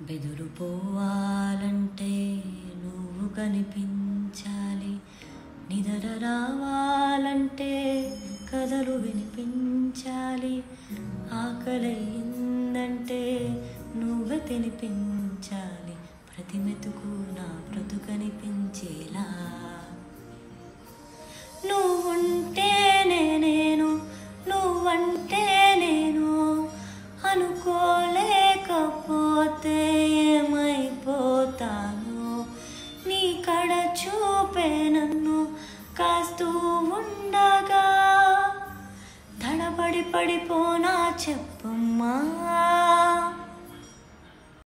బెదురు పోవాలంటే నువ్వు కనిపించాలి నిదర రావాలంటే కథలు వినిపించాలి ఆకలయ్యిందంటే నువ్వే తినిపించాలి ప్రతి మెతుకు నా బ్రతుకనిపించేలా నువ్వుంటేనే నేను నువ్వంటే నేను అనుకోలేకపోతే ఏమైపోతాను నీ కడ చూపే నన్ను కాస్తూ ఉండగా తడబడి పడిపోనా చెప్పమ్మా